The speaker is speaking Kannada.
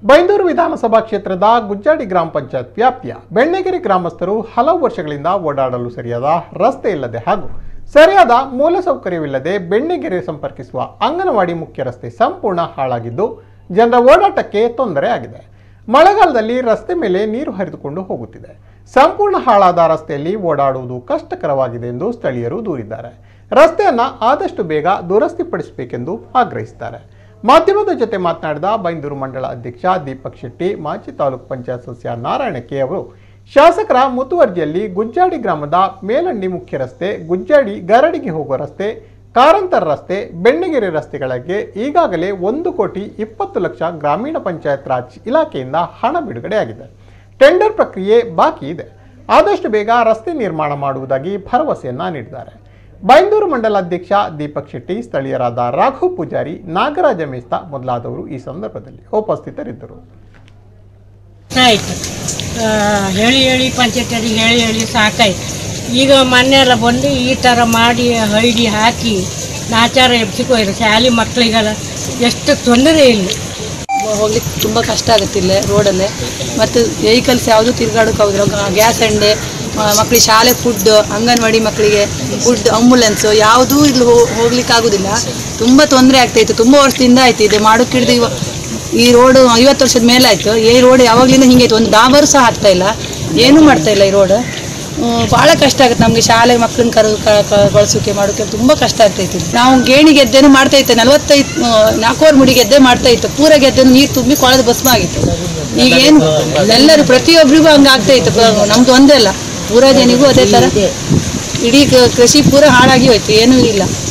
ಬೈಂದೂರು ವಿಧಾನಸಭಾ ಕ್ಷೇತ್ರದ ಗುಜ್ಜಾಡಿ ಗ್ರಾಮ ಪಂಚಾಯತ್ ವ್ಯಾಪ್ತಿಯ ಬೆಣ್ಣೆಗೆರೆ ಗ್ರಾಮಸ್ಥರು ಹಲವು ವರ್ಷಗಳಿಂದ ಓಡಾಡಲು ಸರಿಯಾದ ರಸ್ತೆ ಇಲ್ಲದೆ ಹಾಗೂ ಸರಿಯಾದ ಮೂಲಸೌಕರ್ಯವಿಲ್ಲದೆ ಬೆಣ್ಣೆಗೆರೆ ಸಂಪರ್ಕಿಸುವ ಅಂಗನವಾಡಿ ಮುಖ್ಯ ರಸ್ತೆ ಸಂಪೂರ್ಣ ಹಾಳಾಗಿದ್ದು ಜನರ ಓಡಾಟಕ್ಕೆ ತೊಂದರೆ ಆಗಿದೆ ಮಳೆಗಾಲದಲ್ಲಿ ರಸ್ತೆ ಮೇಲೆ ನೀರು ಹರಿದುಕೊಂಡು ಹೋಗುತ್ತಿದೆ ಸಂಪೂರ್ಣ ಹಾಳಾದ ರಸ್ತೆಯಲ್ಲಿ ಓಡಾಡುವುದು ಕಷ್ಟಕರವಾಗಿದೆ ಎಂದು ಸ್ಥಳೀಯರು ದೂರಿದ್ದಾರೆ ರಸ್ತೆಯನ್ನ ಆದಷ್ಟು ಬೇಗ ದುರಸ್ತಿಪಡಿಸಬೇಕೆಂದು ಆಗ್ರಹಿಸಿದ್ದಾರೆ ಮಾಧ್ಯಮದ ಜೊತೆ ಮಾತನಾಡಿದ ಬೈಂದೂರು ಮಂಡಳ ಅಧ್ಯಕ್ಷ ದೀಪಕ್ ಶೆಟ್ಟಿ ಮಾಜಿ ತಾಲೂಕು ಪಂಚಾಯತ್ ಸದಸ್ಯ ನಾರಾಯಣಕ್ಕೆ ಅವರು ಶಾಸಕರ ಮುತುವರ್ಜಿಯಲ್ಲಿ ಗುಜ್ಜಾಡಿ ಗ್ರಾಮದ ಮೇಲಂಡಿ ಮುಖ್ಯ ರಸ್ತೆ ಗುಜ್ಜಾಡಿ ಗರಡಿಗೆ ಹೋಗುವ ರಸ್ತೆ ಕಾರಂತರ ರಸ್ತೆ ಬೆಣ್ಣೆಗೆರೆ ರಸ್ತೆಗಳಿಗೆ ಈಗಾಗಲೇ ಒಂದು ಕೋಟಿ ಇಪ್ಪತ್ತು ಲಕ್ಷ ಗ್ರಾಮೀಣ ಪಂಚಾಯತ್ ರಾಜ್ ಇಲಾಖೆಯಿಂದ ಹಣ ಬಿಡುಗಡೆಯಾಗಿದೆ ಟೆಂಡರ್ ಪ್ರಕ್ರಿಯೆ ಬಾಕಿ ಇದೆ ಆದಷ್ಟು ಬೇಗ ರಸ್ತೆ ನಿರ್ಮಾಣ ಮಾಡುವುದಾಗಿ ಭರವಸೆಯನ್ನ ನೀಡಿದ್ದಾರೆ ಬೈಂದೂರು ಮಂಡಲ ಅಧ್ಯಕ್ಷ ದೀಪಕ್ ಶೆಟ್ಟಿ ಸ್ಥಳೀಯರಾದ ರಾಘವ್ ಪೂಜಾರಿ ನಾಗರಾಜ ಮೇಸ್ತಾ ಮೊದಲಾದವರು ಈ ಸಂದರ್ಭದಲ್ಲಿ ಉಪಸ್ಥಿತರಿದ್ದರು ಆಯ್ತು ಆ, ಹೇಳಿ ಹೇಳಿ ಪಂಚಾಯತಿಯರಿಗೆ ಹೇಳಿ ಹೇಳಿ ಸಾಕಾಯ್ತು ಈಗ ಮೊನ್ನೆ ಎಲ್ಲ ಬಂದು ಈ ಥರ ಮಾಡಿ ಹೈಡಿ ಹಾಕಿ ನಾಚಾರ ಎಬ್ಸಿಕೋಯ್ರು ಶಾಲೆ ಮಕ್ಕಳಿಗೆಲ್ಲ ಎಷ್ಟು ತೊಂದರೆ ಇಲ್ಲ ಹೋಗ್ಲಿಕ್ಕೆ ತುಂಬ ಕಷ್ಟ ಆಗುತ್ತೆ ಇಲ್ಲೇ ರೋಡಲ್ಲೇ ಮತ್ತು ವೆಹಿಕಲ್ಸ್ ಯಾವುದು ತಿರ್ಗಾಡೋಕೆ ಆಗೋದಿಲ್ಲ ಗ್ಯಾಸ್ ಅಂಡೆ ಮಕ್ಕಳಿಗೆ ಶಾಲೆ ಫುಡ್ ಅಂಗನವಾಡಿ ಮಕ್ಕಳಿಗೆ ಫುಡ್ ಆಂಬುಲೆನ್ಸು ಯಾವುದೂ ಇಲ್ಲಿ ಹೋ- ಹೋಗ್ಲಿಕ್ಕೆ ಆಗೋದಿಲ್ಲ ತುಂಬ ತೊಂದರೆ ಆಗ್ತಾಯಿತ್ತು ತುಂಬ ವರ್ಷದಿಂದ ಆಯ್ತು ಇದೆ ಮಾಡೋಕೆ ಹಿಡಿದು ಇವ ಈ ರೋಡು ಐವತ್ತು ವರ್ಷದ ಮೇಲೆ ಆಯಿತು ಈ ರೋಡ್ ಯಾವಾಗಲಿಂದ ಹಿಂಗೆ ಒಂದು ಡಾಬರು ಸಹ ಆಗ್ತಾ ಇಲ್ಲ ಏನೂ ಮಾಡ್ತಾ ಇಲ್ಲ ಈ ರೋಡ್ ಭಾಳ ಕಷ್ಟ ಆಗುತ್ತೆ ನಮಗೆ ಶಾಲೆ ಮಕ್ಕಳನ್ನ ಕರು ಬಳಸೋಕೆ ಮಾಡೋಕೆ ತುಂಬ ಕಷ್ಟ ಆಗ್ತೈತಿ ನಾವು ಗೇಣಿ ಗೆದ್ದೆನೂ ಮಾಡ್ತಾ ಇತ್ತು ನಲವತ್ತೈದು ನಾಲ್ಕೂವರೆ ಮುಡಿ ಗೆದ್ದೆ ಮಾಡ್ತಾ ಇತ್ತು ಪೂರ ಗೆದ್ದೆನು ನೀರು ತುಂಬಿ ಕೊಳದ ಭಸ್ಮ ಆಗಿತ್ತು ಈಗ ಏನು ಎಲ್ಲರೂ ಪ್ರತಿಯೊಬ್ಬರಿಗೂ ಹಂಗೆ ಆಗ್ತಾ ಇತ್ತು ಪ- ನಮ್ದು ಒಂದೇ ಅಲ್ಲ ಪೂರ ಜನಿಗೂ ಅದೇ ಥರ ಇಡೀ ಕ- ಕೃಷಿ ಪೂರ ಹಾಳಾಗಿ ಹೋಯ್ತು ಏನೂ ಇಲ್ಲ